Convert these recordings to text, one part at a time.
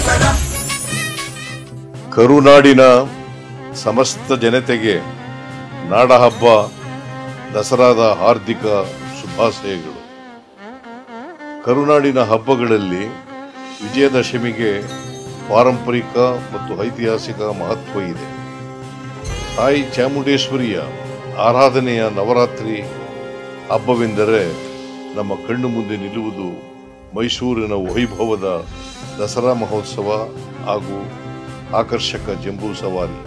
ಕರುನಾಡಿನ ಸಮಸ್ತ ಜನತೆಗೆ ನಾಡಹಬ್ಬ ದಸರಾದ ಹಾರ್ದಿಕ ಶುಭಾಶಯಗಳು ಕರುನಾಡಿನ ಹಬ್ಬಗಳಲ್ಲಿ ವಿಜಯದಶಮಿಗೆ ಪಾರಂಪರಿಕ ಮತ್ತು ಐತಿಹಾಸಿಕ ಮಹತ್ವ ಇದೆ ತಾಯಿ ಚಾಮುಂಡೇಶ್ವರಿಯ ಆರಾಧನೆಯ ನವರಾತ್ರಿ ಹಬ್ಬವೆಂದರೆ ನಮ್ಮ ಕಣ್ಣು ಮುಂದೆ ನಿಲ್ಲುವುದು ಮೈಸೂರಿನ ವೈಭವದ ದಸರಾ ಮಹೋತ್ಸವ ಹಾಗೂ ಆಕರ್ಷಕ ಜಂಬೂ ಸವಾರಿ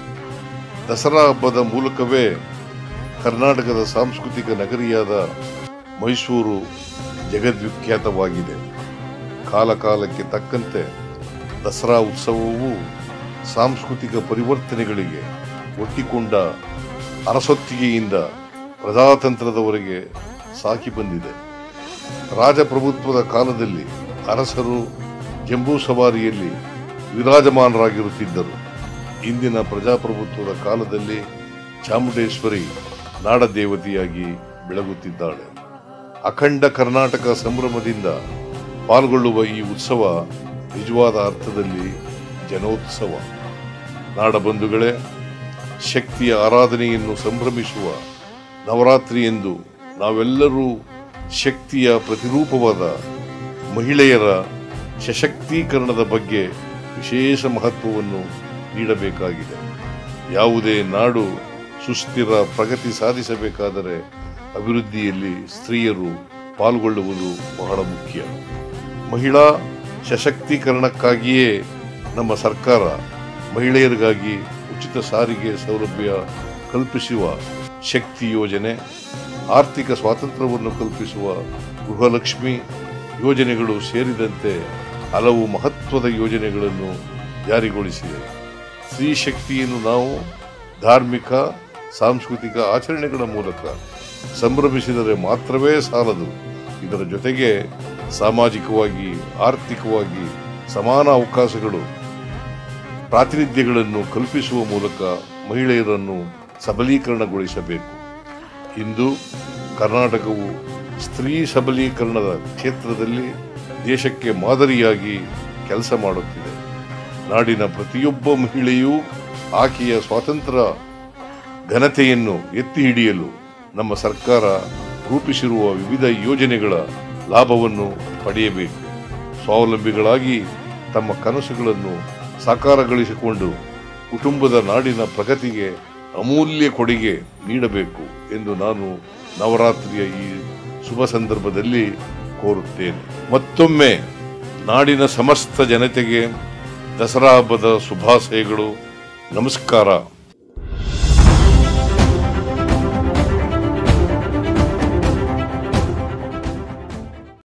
ದಸರಾ ಹಬ್ಬದ ಮೂಲಕವೇ ಕರ್ನಾಟಕದ ಸಾಂಸ್ಕೃತಿಕ ನಗರಿಯಾದ ಮೈಸೂರು ಜಗದ್ವಿಖ್ಯಾತವಾಗಿದೆ ಕಾಲಕಾಲಕ್ಕೆ ತಕ್ಕಂತೆ ದಸರಾ ಉತ್ಸವವು ಸಾಂಸ್ಕೃತಿಕ ಪರಿವರ್ತನೆಗಳಿಗೆ ಒಟ್ಟಿಕೊಂಡ ಅರಸೊತ್ತಿಗೆಯಿಂದ ಪ್ರಜಾತಂತ್ರದವರೆಗೆ ಸಾಕಿ ಬಂದಿದೆ ರಾಜಪ್ರಭುತ್ವದ ಕಾಲದಲ್ಲಿ ಅರಸರು ಜಂಬೂ ಸವಾರಿಯಲ್ಲಿ ವಿರಾಜಮಾನರಾಗಿರುತ್ತಿದ್ದರು ಇಂದಿನ ಪ್ರಜಾಪ್ರಭುತ್ವದ ಕಾಲದಲ್ಲಿ ಚಾಮುಂಡೇಶ್ವರಿ ನಾಡದೇವತೆಯಾಗಿ ಬೆಳಗುತ್ತಿದ್ದಾಳೆ ಅಖಂಡ ಕರ್ನಾಟಕ ಸಂಭ್ರಮದಿಂದ ಪಾಲ್ಗೊಳ್ಳುವ ಈ ಉತ್ಸವ ನಿಜವಾದ ಅರ್ಥದಲ್ಲಿ ಜನೋತ್ಸವ ನಾಡಬಂಧುಗಳೇ ಶಕ್ತಿಯ ಆರಾಧನೆಯನ್ನು ಸಂಭ್ರಮಿಸುವ ನವರಾತ್ರಿ ಎಂದು ನಾವೆಲ್ಲರೂ ಶಕ್ತಿಯ ಪ್ರತಿರೂಪವಾದ ಮಹಿಳೆಯರ ಸಶಕ್ತೀಕರಣದ ಬಗ್ಗೆ ವಿಶೇಷ ಮಹತ್ವವನ್ನು ನೀಡಬೇಕಾಗಿದೆ ಯಾವುದೇ ನಾಡು ಸುಸ್ಥಿರ ಪ್ರಗತಿ ಸಾಧಿಸಬೇಕಾದರೆ ಅಭಿವೃದ್ಧಿಯಲ್ಲಿ ಸ್ತ್ರೀಯರು ಪಾಲ್ಗೊಳ್ಳುವುದು ಬಹಳ ಮುಖ್ಯ ಮಹಿಳಾ ಸಶಕ್ತೀಕರಣಕ್ಕಾಗಿಯೇ ನಮ್ಮ ಸರ್ಕಾರ ಮಹಿಳೆಯರಿಗಾಗಿ ಉಚಿತ ಸಾರಿಗೆ ಸೌಲಭ್ಯ ಕಲ್ಪಿಸುವ ಶಕ್ತಿ ಯೋಜನೆ ಆರ್ಥಿಕ ಸ್ವಾತಂತ್ರ್ಯವನ್ನು ಕಲ್ಪಿಸುವ ಗೃಹಲಕ್ಷ್ಮಿ ಯೋಜನೆಗಳು ಸೇರಿದಂತೆ ಹಲವು ಮಹತ್ವದ ಯೋಜನೆಗಳನ್ನು ಜಾರಿಗೊಳಿಸಿದೆ ಸ್ತ್ರೀ ಶಕ್ತಿಯನ್ನು ನಾವು ಧಾರ್ಮಿಕ ಸಾಂಸ್ಕೃತಿಕ ಆಚರಣೆಗಳ ಮೂಲಕ ಸಂಭ್ರಮಿಸಿದರೆ ಮಾತ್ರವೇ ಸಾಲದು ಇದರ ಜೊತೆಗೆ ಸಾಮಾಜಿಕವಾಗಿ ಆರ್ಥಿಕವಾಗಿ ಸಮಾನ ಅವಕಾಶಗಳು ಪ್ರಾತಿನಿಧ್ಯಗಳನ್ನು ಕಲ್ಪಿಸುವ ಮೂಲಕ ಮಹಿಳೆಯರನ್ನು ಸಬಲೀಕರಣಗೊಳಿಸಬೇಕು ಇಂದು ಕರ್ನಾಟಕವು ಸ್ತ್ರೀ ಸಬಲೀಕರಣದ ಕ್ಷೇತ್ರದಲ್ಲಿ ದೇಶಕ್ಕೆ ಮಾದರಿಯಾಗಿ ಕೆಲಸ ಮಾಡುತ್ತಿದೆ ನಾಡಿನ ಪ್ರತಿಯೊಬ್ಬ ಮಹಿಳೆಯೂ ಆಕೆಯ ಸ್ವಾತಂತ್ರ್ಯ ಘನತೆಯನ್ನು ಎತ್ತಿ ಹಿಡಿಯಲು ನಮ್ಮ ಸರ್ಕಾರ ರೂಪಿಸಿರುವ ವಿವಿಧ ಯೋಜನೆಗಳ ಲಾಭವನ್ನು ಪಡೆಯಬೇಕು ಸ್ವಾವಲಂಬಿಗಳಾಗಿ ತಮ್ಮ ಕನಸುಗಳನ್ನು ಸಾಕಾರಗೊಳಿಸಿಕೊಂಡು ಕುಟುಂಬದ ನಾಡಿನ ಪ್ರಗತಿಗೆ ಅಮೂಲ್ಯ ಕೊಡುಗೆ ನೀಡಬೇಕು ಎಂದು ನಾನು ನವರಾತ್ರಿಯ ಈ ಶುಭ ಸಂದರ್ಭದಲ್ಲಿ ಕೋರುತ್ತೇನೆ ಮತ್ತೊಮ್ಮೆ ನಾಡಿನ ಸಮಸ್ತ ಜನತೆಗೆ ದಸರಾ ಹಬ್ಬದ ಶುಭಾಶಯಗಳು ನಮಸ್ಕಾರ